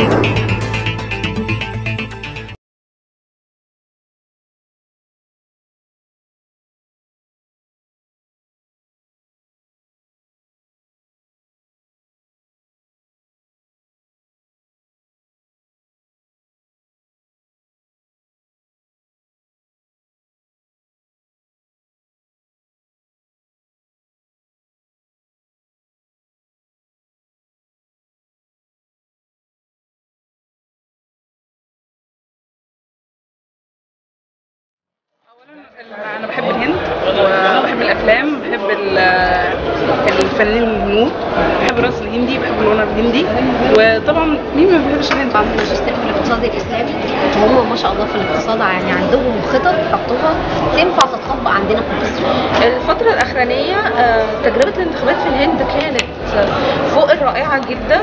اولا انا بحب الهند وبحب الافلام بحب ال- الفنانين الهنود بحب الرقص الهندي بحب الغنى الهندي وطبعا مين ما بيحبش الهند عن ماجستير في الاقتصاد الاسلامي وهم ما شاء الله في الاقتصاد يعني عندهم خطط حطوها تنفع تطبق عندنا في مصر الفترة الأخرانية آه، تجربة الانتخابات في الهند كانت آه، فوق الرائعة جدا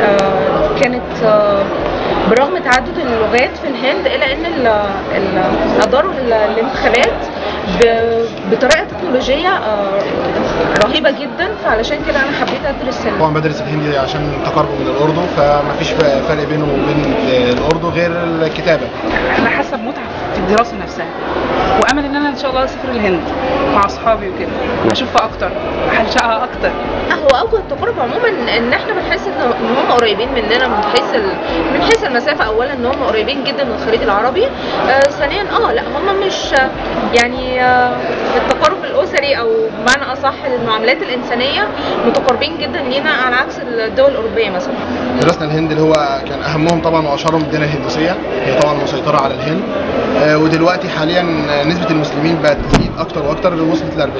آه، كانت آه، برغم تعدد اللغات في الهند إلا أن ال- ال- أداروا ال- الانتخابات ب- بطريقة تكنولوجية آه، رهيبة جدا فعلشان كده أنا حبيت أدرس ال- طبعا بدرس الهندي عشان تقربه من الاردن فما فيش فرق بينه وبين الاردن غير الكتابه انا حاسه بمتعه في الدراسه نفسها وامل ان انا ان شاء الله اسافر الهند مع اصحابي وكده اشوفها اكتر احلشقها اكتر هو اوجه التقارب عموما ان احنا بنحس ان إن هم قريبين مننا من حيث ال... من حيث المسافه اولا ان هم قريبين جدا من الخليج العربي آه ثانيا اه لا هم مش يعني آه التقارب الاسري او بمعنى اصح المعاملات الانسانيه متقاربين جدا لينا على عكس الدول الاوروبيه مثلا درسنا الهند اللي هو كان اهمهم طبعا واشهرهم الديانه الهندوسيه هي طبعا مسيطره على الهند آه، ودلوقتي حاليا نسبه المسلمين بقت تزيد اكتر واكتر وصلت ل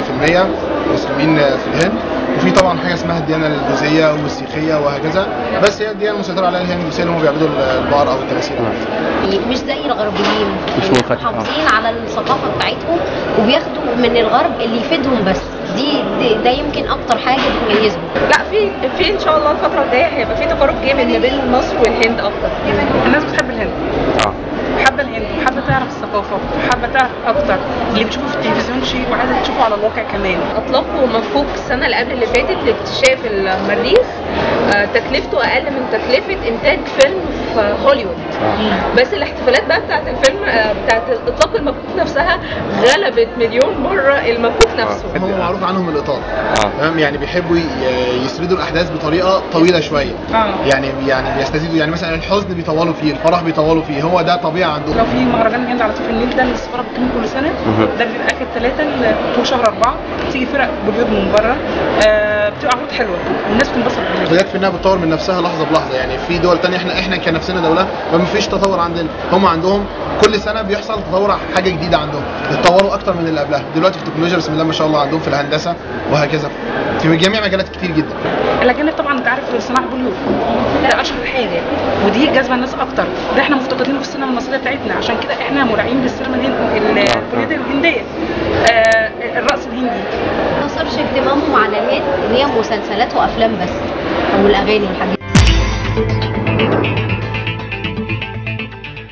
40% مسلمين في الهند وفي طبعا حاجه اسمها الديانه البوذيه والسيخيه وهكذا بس هي الديانه المسيطره عليها الهندوسيه اللي هم بيعبدوا البقر او التماثيل مش زي الغربيين مش منفتح. محافظين على الثقافه بتاعتهم وبياخدوا من الغرب اللي يفيدهم بس دي, دي ده يمكن اكتر حاجه بتميزهم لا في في ان شاء الله الفتره الجايه هيبقى في تقارب جامد ما بين مصر والهند اكتر الناس بتحب الهند اه حابه الهند وحابه تعرف الثقافه وحابه تعرف اكتر اللي بتشوفه في التلفزيون شيء وعايزه تشوفه على الواقع كمان اطلقوا مفهوم السنه اللي قبل اللي فاتت لاكتشاف المريخ آه، تكلفته اقل من تكلفه انتاج فيلم في هوليوود بس الاحتفالات بقى بتاعت الفيلم آه، بتاعت اطلاق المكوك نفسها غلبت مليون مره المكوك نفسه هم معروف عنهم الاطاله اه تمام يعني بيحبوا ي- يسردوا الاحداث بطريقه طويله شويه اه يعني يعني بيستزيدوا يعني مثلا الحزن بيطولوا فيه الفرح بيطولوا فيه هو ده طبيعه عندهم لو في مهرجان الهند على طول النيل ده اللي السفاره بتكون كل سنه مهم. ده بيبقى اخر ثلاثه طول شهر اربعه تيجي فرق بوليود من بره آه بتبقى عروض حلوه الناس بتنبسط بالهند ويكفي انها بتطور من نفسها لحظه بلحظه يعني في دول تانية احنا احنا كنفسنا دوله ما فيش تطور عندنا هم عندهم كل سنه بيحصل تطور حاجه جديده عندهم بيتطوروا اكتر من اللي قبلها دلوقتي في التكنولوجيا بسم الله ما شاء الله عندهم في الهندسه وهكذا في جميع مجالات كتير جدا الاجانب طبعا انت عارف صناعه بوليود ده اشهر حاجه ودي جاذبه الناس اكتر ده احنا مفتقدينه في السينما المصريه بتاعتنا عشان كده احنا مرعين بالسينما الهند البوليود الهنديه آه الرقص الهندي ما صارش اهتمامهم على الهند ان هي مسلسلات وافلام بس او الاغاني والحاجات دي